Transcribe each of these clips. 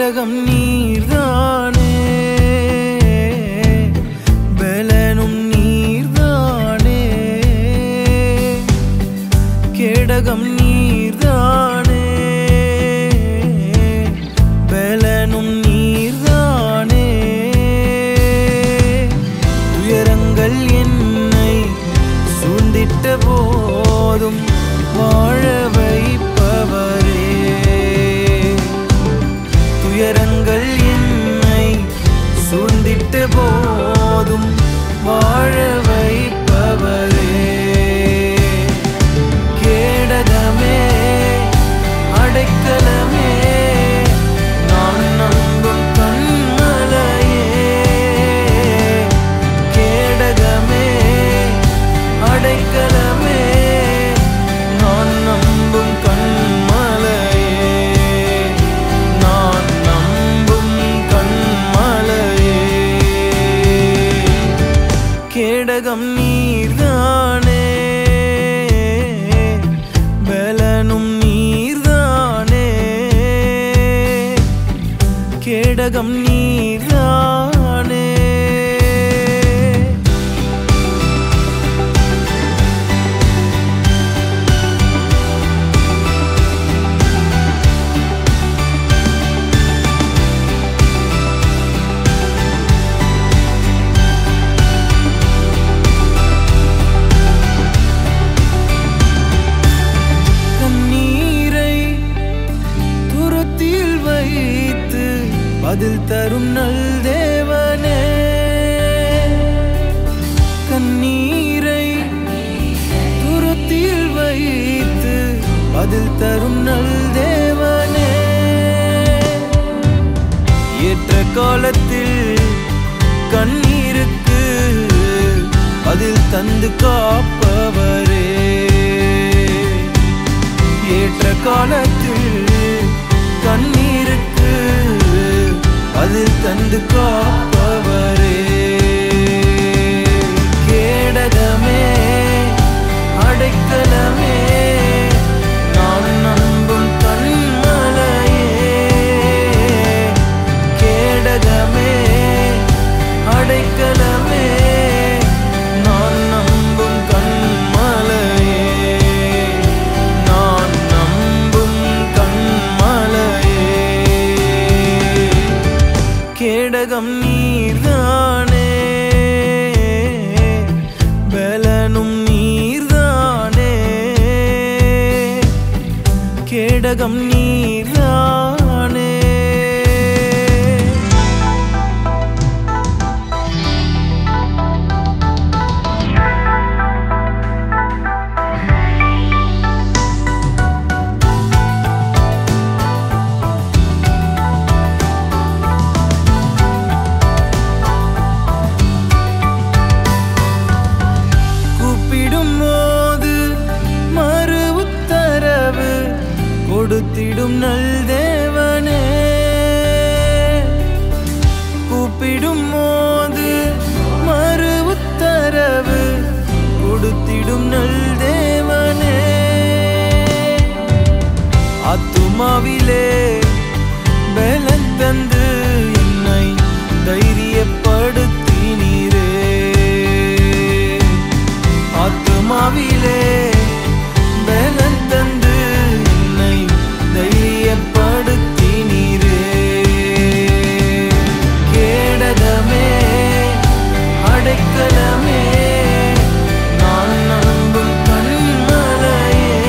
கேடகம் நீர்தானே பலனும் நீர்தானே கேடகம் நீர்தானே பலனும் நீர்தானே துயரங்கள் என்னை சூழ்ந்திட்ட போதும் வாழ வைப்பவரே துயரங்கள் என்னை சூழ்ந்திட்ட போதும் வாழ வைப்பவரே கேடகமே அடைக்கலமே நான் நம்பும் கண்மலையே கேடகமே அடைக்கலமே நான் நம்பும் கண்மலையே நான் நம்பும் கண்மலையே கேடகம் நீர்தானே பலனும் நீர்தானே கேடகம் நீர்தானே கண்ணீரை துருத்தில் வைத்து பதில் தரும் நல் தேவனே கண்ணீரை துருத்தில் வைத்து பதில் தரும் நல் தேவனே ஏற்ற காலத்தில் கண்ணீருக்கு பதில் தந்து காப்பவரே ஏற்ற காலத்தில் கண்ணீருக்கு பதில் தந்து காப்பவரே கேடகமே அடைக்கலமே நான் நம்பும் கண்மலையே கேடகமே அடைக்கலமே நான் நம்பும் கண்மலையே நான் நம்பும் கண்மலையே கேடகம் நீர்தானே பலனும் நீர்தானே கேடகம் நீர்தானே கூப்பிடும் போது மறு உத்தரவு கொடுத்திடும் நல் தேவனே கூப்பிடும் போது மறு உத்தரவு கொடுத்திடும் நல் தேவனே ஆத்துமாவிலே பலன் தந்து என்னை தைரியப்படுத்தினீரே ஆத்துமாவிலே பலன் தந்து என்னை தைரியப்படுத்தினீரே கேடகமே அடைக்கலமே நான் நம்பும் கண்மலையே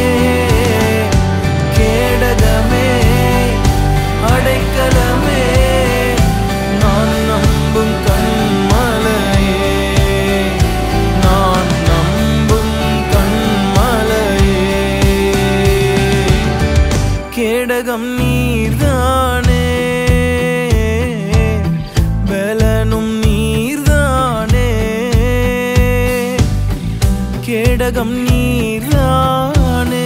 கேடகமே அடைக்கலமே நான் நம்பும் கண்மலையே நான் நம்பும் கண்மலையே கேடகம் நீர்தானே பலனும் நீர்தானே கேடகம் நீர்தானே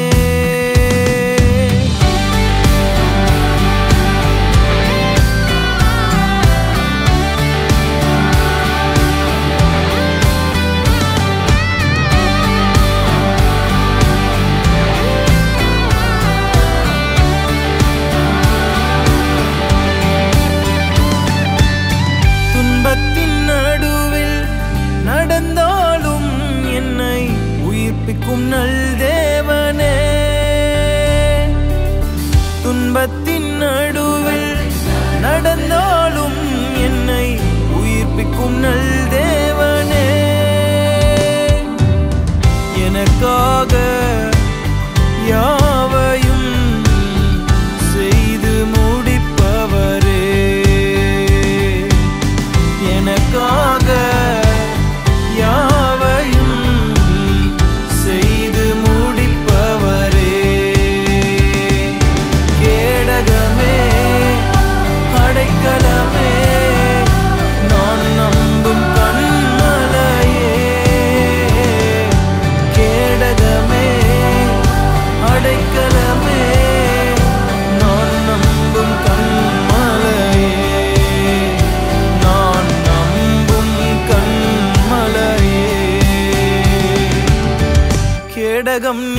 புன்னல் தேவனே எனக்காக யாவையும் செய்து முடிப்பவரே எனக்காக யாவையும் செய்து முடிப்பவரே கேடகமே அடைக்கலமே நான் நம்பும் கண்மலையே கேடகமே அடைக்கலமே நான் நம்பும் கண்மலையே நான் நம்பும் கண்மலையே கேடகம்